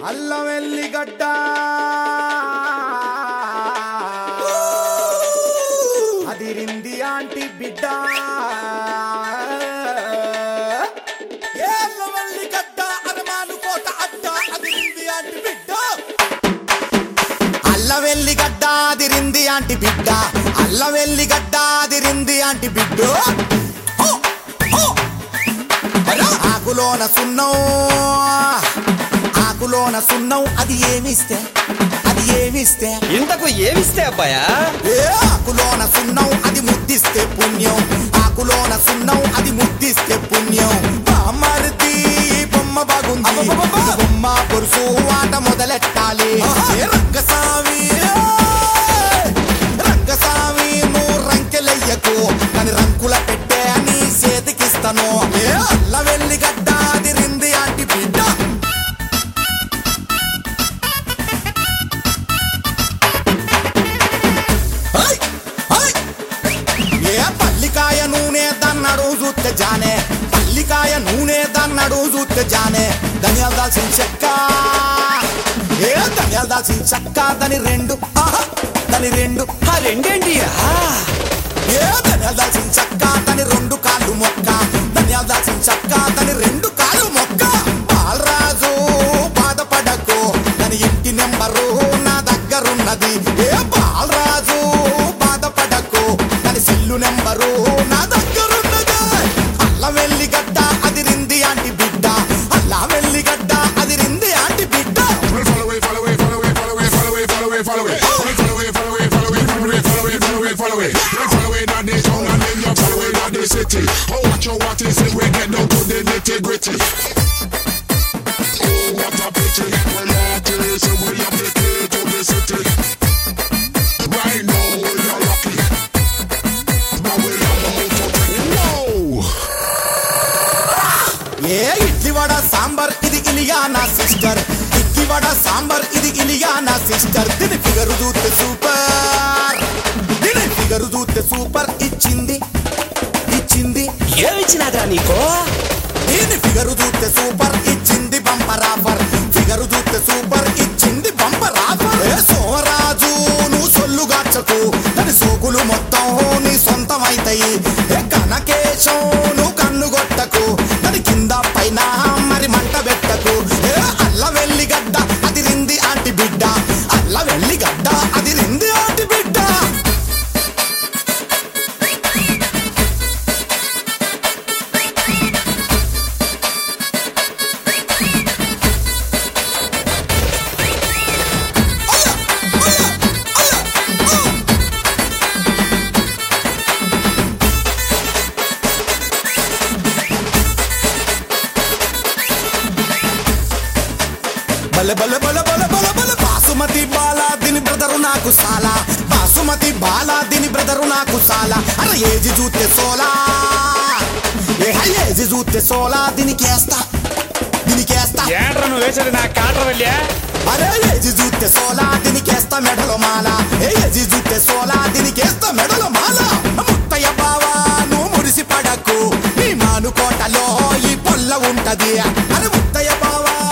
అల్లం వెల్లిగడ్డ అదిరింది ఆంటీ బిడ్డ ఏ అల్లం వెల్లిగడ్డ అరమాను కోట అడ్డ అదిరింది ఆంటీ బిడ్డ అల్ల వెల్లిగడ్డ అదిరింది ఆంటీ బిడ్డ అల్ల వెల్లిగడ్డ అదిరింది ఆంటీ బిడ్డ హో! హో! ఆకులోన సున్నం ఆకులోన సున్నం అది ఏమిస్తే అది ఏమిస్తే ఇంతకు ఏమిస్తే అబ్బాయా ఏ ఆకులోన సున్నం అది ముద్దిస్తే పుణ్యం ఆకులోన సున్నం అది ముద్దిస్తే పుణ్యం బామ్మర్ది ఈ బొమ్మ బాగుంది ఈ బొమ్మ పొరుసు ఆట మొదలెట్టాలి ఏ రంగస్వామి ఏ! రంగస్వామి నువ్వు రంకెలయ్యకు కానీ రంకుల పెట్టే నీ చేతికిస్తాను ఏ అల్ల వెళ్ళి గడ్డ అది రింది ఆంటీ బిడ్డ హై! హై! ఏ పల్లికాయ నూనె దన్నడు చూస్తే జానే పల్లికాయ నూనె దన్నడు చూస్తే జానే ధనియాల దాల్చిన చెక్క ఏ ధనియాల దాల్చిన చెక్క దాని రెండు ఆహా! దాని రెండు ఆ రెండేంటి రా ఏ ధనియాల దాల్చిన చెక్క దాని రెండు కాళ్ళు మొక్క ధనియాల దాల్చిన చెక్క దాని రెండు కాళ్ళు మొక్క బాలరాజు బాధపడకు దాని ఇంటి నెంబరు నా దగ్గరున్నది ఏ బాలరాజు బాధపడకు దాని సెల్లు నెంబరు నా దగ్గరున్నది అల్ల వెల్లిగడ్డ అది రింది ఆంటీ బిడ్డ అల్ల వెల్లిగడ్డ అది రింది ఆంటీ బిడ్డ Follow it, follow it, follow it, follow it, follow it, follow it, follow it. Follow it, follow it, follow it, follow it, follow it, follow it, follow it. You follow it down the town and then you follow it down the city. Oh, watch your what is it? We get down to the nitty gritty. Oh, what a pity. Well, artists, we have the key to the city. Right now, we are lucky. But we have the motor to Whoa! ఏ ఇడ్లీ వడ సాంబార్ ఇది ఇలియా నా sister idli vada sambar ఇది ఇలియా నా sister దీని figure చూస్తే super దీని ఫిగర్ చూస్తే సూపర్ ఇచ్చింది ఇచ్చింది ఏమిచ్చినాదిరా నీకు దీని ఫిగర్ చూస్తే సూపర్ ఇచ్చింది బంపర్ ఆఫర్ ఫిగర్ చూస్తే సూపర్ ఇచ్చింది బంపర్ ఆఫర్ ఏ సోమరాజు నువ్వు సొల్లుగాచకు దాని సోకులు మొత్తం నీ సొంతమైతాయి ఏ కనకేశం నువ్వు కన్ను కొట్టకు దాని కింద పైన మరి మంట పెట్టకు ఏ అల్ల వెల్లిగడ్డ అది రింది ఆంటీ బిడ్డ అల్ల వెల్లిగడ్డ అది రింది ఆంటీ బిడ్డ అయ్యా! అయ్యా! అయ్యా! ఆ! బల బల బల బల బల బల బాసుమతి బాలా దీని బ్రదరు నాకు సాలా బాసుమతి బాలా దీని బ్రదరు నాకు సాలా అరే ఏజి చూస్తే సోలా ఏ హై ఏజి చూస్తే సోలా దీనికేస్తా దీనికేస్తా ఏంట్రా నువ్వు వేసేది నా కాటర్ వెళ్ళా అరే ఏజి చూస్తే సోలా దీనికేస్తా మెడలో మాల ఏ ఏజి చూస్తే సోలా దీనికేస్తా మెడలో మాల ముత్తయ్య బావా నువ్వు మురిసి పడకు నీ మానుకోటలో ఈ పొల్ల ఉంటది అరే ముత్తయ్య బావా